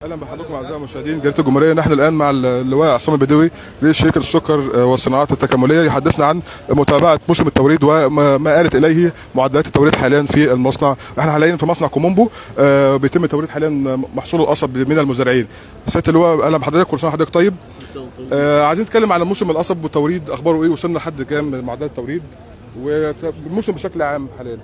اهلا بحضراتكم اعزائي المشاهدين جريده الجمهوريه نحن الان مع اللواء عصام البدوي رئيس شركه السكر والصناعات التكامليه يحدثنا عن متابعه موسم التوريد وما آلت اليه معدلات التوريد حاليا في المصنع احنا حاليا في مصنع كومومبو آه، بيتم توريد حاليا محصول القصب من المزارعين سياده اللواء اهلا بحضرتك كل سنه وحضرتك طيب آه، عايزين نتكلم على موسم القصب والتوريد اخباره ايه وصلنا لحد كام معدلات التوريد والموسم بشكل عام حاليا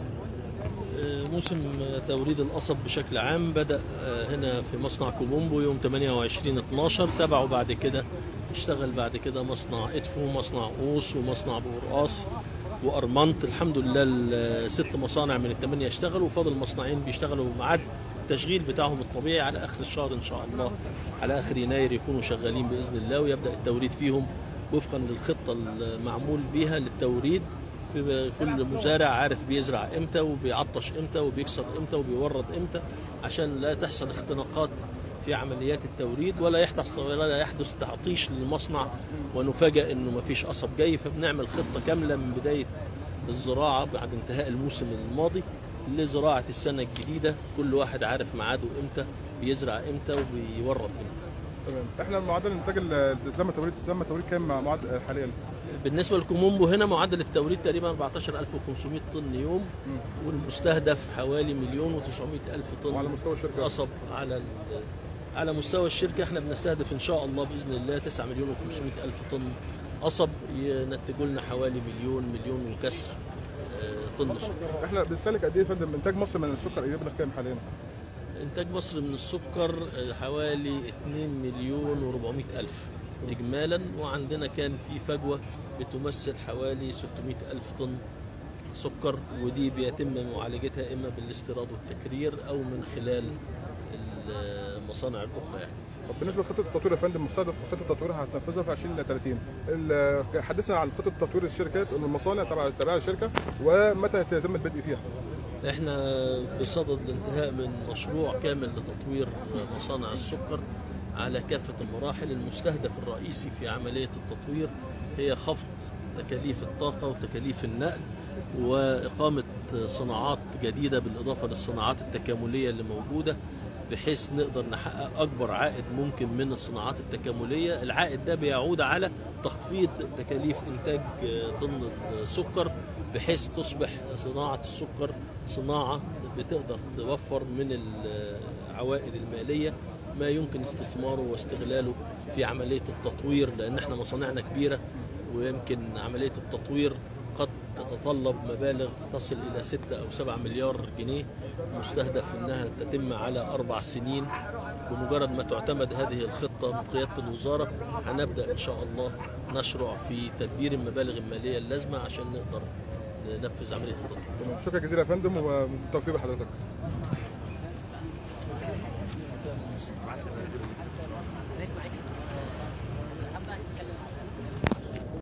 موسم توريد القصب بشكل عام بدأ هنا في مصنع كولومبو يوم 28 12 تبعه بعد كده اشتغل بعد كده مصنع ادفو ومصنع قوس ومصنع بورقاص وارمنت الحمد لله الست مصانع من الثمانيه اشتغلوا وفاضل مصنعين بيشتغلوا ميعاد التشغيل بتاعهم الطبيعي على اخر الشهر ان شاء الله على اخر يناير يكونوا شغالين باذن الله ويبدا التوريد فيهم وفقا للخطه المعمول بها للتوريد في كل مزارع عارف بيزرع امتى وبيعطش امتى وبيكسر امتى وبيورد امتى عشان لا تحصل اختناقات في عمليات التوريد ولا يحدث ولا يحدث تعطيش للمصنع ونفاجئ انه ما فيش قصب جاي فبنعمل خطه كامله من بدايه الزراعه بعد انتهاء الموسم الماضي لزراعه السنه الجديده كل واحد عارف ميعاده امتى بيزرع امتى وبيورد امتى تمام احنا معدل الانتاج اللي تم توريد تم توريد كام معدل حاليا بالنسبه لكومومبو هنا معدل التوريد تقريبا 14500 طن يوم والمستهدف حوالي مليون و900 الف طن وعلى مستوى الشركه قصب على على مستوى الشركه احنا بنستهدف ان شاء الله باذن الله 9 مليون و500 الف طن قصب ينتجوا لنا حوالي مليون مليون وكسر طن سكر احنا بنستهلك قد ايه يا فندم انتاج مصر من السكر يبلغ كام حاليا؟ انتاج مصر من السكر حوالي 2 مليون و400 الف اجمالا وعندنا كان في فجوه بتمثل حوالي 600 الف طن سكر ودي بيتم معالجتها اما بالاستيراد والتكرير او من خلال المصانع الاخرى يعني طب بالنسبه لخطه التطوير يا فندم مستهدف خطه تطويرها هتنفذها في 2030 حدثنا عن خطه تطوير الشركات المصانع تبع تبع الشركه ومتى يتم البدء فيها؟ احنا بصدد الانتهاء من مشروع كامل لتطوير مصانع السكر على كافة المراحل المستهدف الرئيسي في عملية التطوير هي خفض تكاليف الطاقة وتكاليف النقل وإقامة صناعات جديدة بالإضافة للصناعات التكاملية اللي موجودة بحيث نقدر نحقق أكبر عائد ممكن من الصناعات التكاملية العائد ده بيعود على تخفيض تكاليف إنتاج طن السكر بحيث تصبح صناعة السكر صناعة بتقدر توفر من العوائد المالية ما يمكن استثماره واستغلاله في عملية التطوير لأن احنا مصانعنا كبيرة ويمكن عملية التطوير قد تتطلب مبالغ تصل إلى 6 أو 7 مليار جنيه مستهدف أنها تتم على أربع سنين بمجرد ما تعتمد هذه الخطة من قيادة الوزارة هنبدأ إن شاء الله نشرع في تدبير المبالغ المالية اللازمة عشان نقدر ننفذ عملية التطوير شكرا جزيلا يا فندم وبالتوفيق لحضرتك